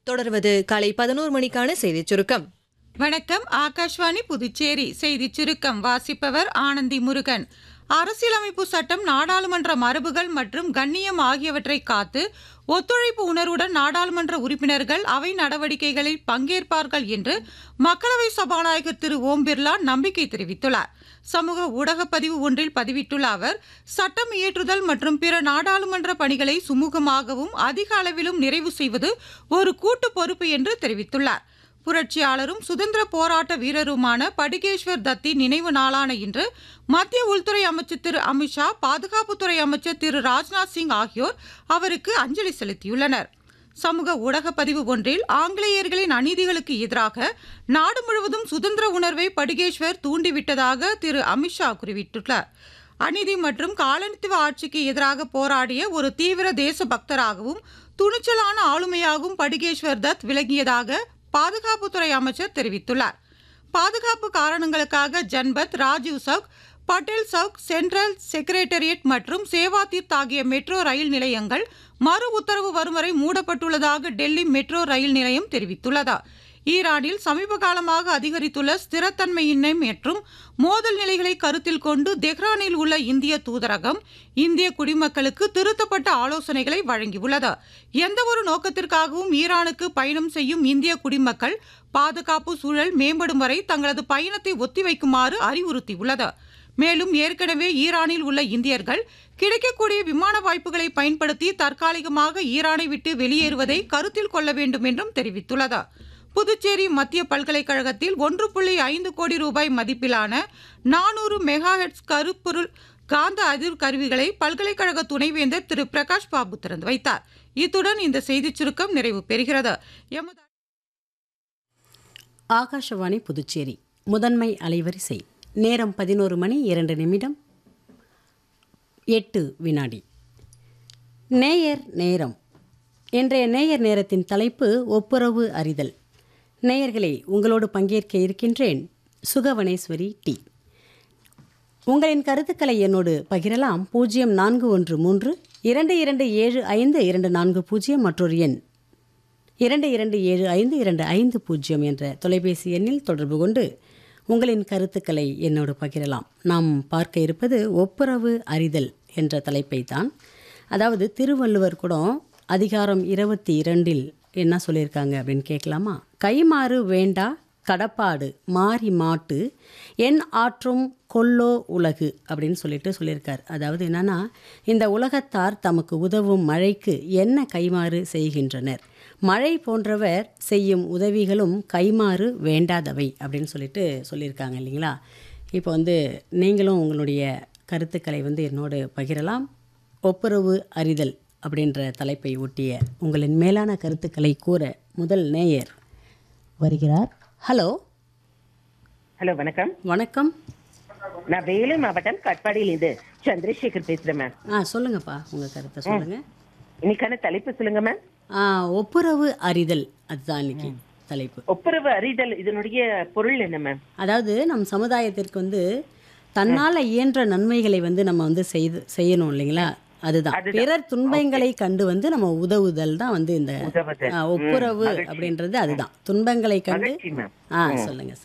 தொடர்வது காலை பதினோரு மணிக்கான செய்திச் சுருக்கம் வணக்கம் ஆகாஷ்வாணி புதுச்சேரி செய்தி சுருக்கம் வாசிப்பவர் ஆனந்தி முருகன் அரசியலமைப்பு சட்டம் நாடாளுமன்ற மரபுகள் மற்றும் கண்ணியம் ஆகியவற்றை காத்து ஒத்துழைப்பு உணர்வுடன் நாடாளுமன்ற உறுப்பினர்கள் அவை நடவடிக்கைகளில் பங்கேற்பார்கள் என்று மக்களவை சபாநாயகர் திரு ஓம் பிர்லா நம்பிக்கை தெரிவித்துள்ளார் சமூக ஊடகப் பதிவு ஒன்றில் பதிவிட்டுள்ள அவர் சட்டம் இயற்றுதல் மற்றும் பிற நாடாளுமன்ற பணிகளை சுமூகமாகவும் அதிக அளவிலும் நிறைவு செய்வது ஒரு கூட்டு பொறுப்பு என்று தெரிவித்துள்ளார் புரட்சியாளரும் சுதந்திர போராட்ட வீரருமான படுகேஸ்வர் தத்தி நினைவு நாளான இன்று மத்திய உள்துறை அமைச்சர் திரு அமித்ஷா பாதுகாப்புத்துறை அமைச்சர் திரு ராஜ்நாத் சிங் ஆகியோர் அவருக்கு அஞ்சலி செலுத்தியுள்ளனர் சமூக ஊடகப் பதிவு ஒன்றில் ஆங்கிலேயர்களின் அநீதிகளுக்கு எதிராக நாடு முழுவதும் சுதந்திர உணர்வை படுகேஸ்வர் தூண்டிவிட்டதாக திரு அமித்ஷா குறிப்பிட்டுள்ளார் அநீதி மற்றும் காலனித்துவ ஆட்சிக்கு எதிராக போராடிய ஒரு தீவிர தேசபக்தராகவும் துணிச்சலான ஆளுமையாகவும் படுகேஸ்வர் தத் விளங்கியதாக பாதுகாப்புத்துறை அமைச்சர் தெரிவித்துள்ளார் பாதுகாப்பு காரணங்களுக்காக ஜன்பத் ராஜீவ் சவுக் பட்டேல் சவுக் சென்ட்ரல் செக்ரட்டரியேட் மற்றும் சேவா தீர்த் ஆகிய மெட்ரோ ரயில் நிலையங்கள் மறு உத்தரவு வரும் வரை மூடப்பட்டுள்ளதாக டெல்லி மெட்ரோ ரயில் நிலையம் தெரிவித்துள்ளதா ஈரானில் சமீப காலமாக அதிகரித்துள்ள ஸ்திரத்தன்மையின்மை மற்றும் மோதல் நிலைகளை கருத்தில் கொண்டு தெஹ்ரானில் உள்ள இந்திய தூதரகம் இந்திய குடிமக்களுக்கு திருத்தப்பட்ட ஆலோசனைகளை வழங்கியுள்ளது எந்தவொரு நோக்கத்திற்காகவும் ஈரானுக்கு பயணம் செய்யும் இந்திய குடிமக்கள் பாதுகாப்பு சூழல் மேம்படும் வரை தங்களது பயணத்தை ஒத்திவைக்குமாறு அறிவுறுத்தியுள்ளது மேலும் ஏற்கனவே ஈரானில் உள்ள இந்தியர்கள் கிடைக்கக்கூடிய விமான வாய்ப்புகளை பயன்படுத்தி தற்காலிகமாக ஈரானை விட்டு வெளியேறுவதை கருத்தில் கொள்ள வேண்டும் என்றும் தெரிவித்துள்ளது புதுச்சேரி மத்திய பல்கலைக்கழகத்தில் ஒன்று புள்ளி ஐந்து கோடி ரூபாய் மதிப்பிலான நானூறு மெகாஹெட்ஸ் கருப்பொருள் காந்த அதிர் கருவிகளை பல்கலைக்கழக துணைவேந்தர் திரு பிரகாஷ் பாபு திறந்து வைத்தார் இத்துடன் இந்த செய்திச் சுருக்கம் நிறைவு பெறுகிறது எமது ஆகாஷவாணி புதுச்சேரி முதன்மை அலைவரிசை நேரம் பதினோரு மணி இரண்டு நிமிடம் எட்டு வினாடி நேயர் நேரம் இன்றைய நேயர் நேரத்தின் தலைப்பு ஒப்புரவு அறிதல் நேயர்களே உங்களோடு பங்கேற்க இருக்கின்றேன் சுகவனேஸ்வரி டி உங்களின் கருத்துக்களை என்னோடு பகிரலாம் பூஜ்ஜியம் நான்கு ஒன்று மூன்று இரண்டு இரண்டு ஏழு ஐந்து இரண்டு நான்கு பூஜ்ஜியம் மற்றொரு எண் இரண்டு இரண்டு ஏழு ஐந்து இரண்டு ஐந்து பூஜ்ஜியம் என்ற தொலைபேசி எண்ணில் தொடர்பு கொண்டு உங்களின் கருத்துக்களை என்னோடு பகிரலாம் நாம் பார்க்க இருப்பது ஒப்புரவு அறிதல் என்ற தலைப்பை தான் அதாவது திருவள்ளுவர் கூட அதிகாரம் இருபத்தி இரண்டில் என்ன சொல்லியிருக்காங்க அப்படின்னு கேட்கலாமா கைமாறு வேண்டா கடப்பாடு மாறி மாட்டு என் ஆற்றும் கொல்லோ உலகு அப்படின்னு சொல்லிட்டு சொல்லியிருக்கார் அதாவது என்னன்னா இந்த உலகத்தார் தமக்கு உதவும் மழைக்கு என்ன கைமாறு செய்கின்றனர் மழை போன்றவர் செய்யும் உதவிகளும் கைமாறு வேண்டாதவை அப்படின்னு சொல்லிட்டு சொல்லியிருக்காங்க இல்லைங்களா இப்போ வந்து நீங்களும் உங்களுடைய கருத்துக்களை வந்து என்னோடு பகிரலாம் ஒப்புரவு அறிதல் அப்படின்ற தலைப்பை ஒட்டிய உங்களின் மேலான கருத்துக்களை கூற முதல் நேயர் வருகிறார் ஹலோ ஹலோ வணக்கம் வணக்கம் நான் வேலூர் மாவட்டம் கட்பாடியிலிருந்து சந்திரசேகர் பேசுறேன் மேம் ஆ சொல்லுங்கப்பா உங்கள் கருத்தை சொல்லுங்க இன்னைக்கான தலைப்பு சொல்லுங்க மேம் ஆ ஒப்புரவு அறிதல் அதுதான் இன்னைக்கு தலைப்பு ஒப்புரவு அறிதல் இதனுடைய பொருள் என்ன மேம் அதாவது நம் சமுதாயத்திற்கு வந்து தன்னால் இயன்ற நன்மைகளை வந்து நம்ம வந்து செய்து செய்யணும் இல்லைங்களா அதுதான் அதுதான். பிறர் துன்பங்களை கண்டு வந்து நம்ம உதவுதல் தான் வந்து இந்த உதவுதல். ஆ, ஒப்புரவு ம், மகிழ்ச்சி. அப்படின்றது அதுதான் துன்பங்களை கண்டு மகிழ்ச்சி மேம் ஆ சொல்லுங்க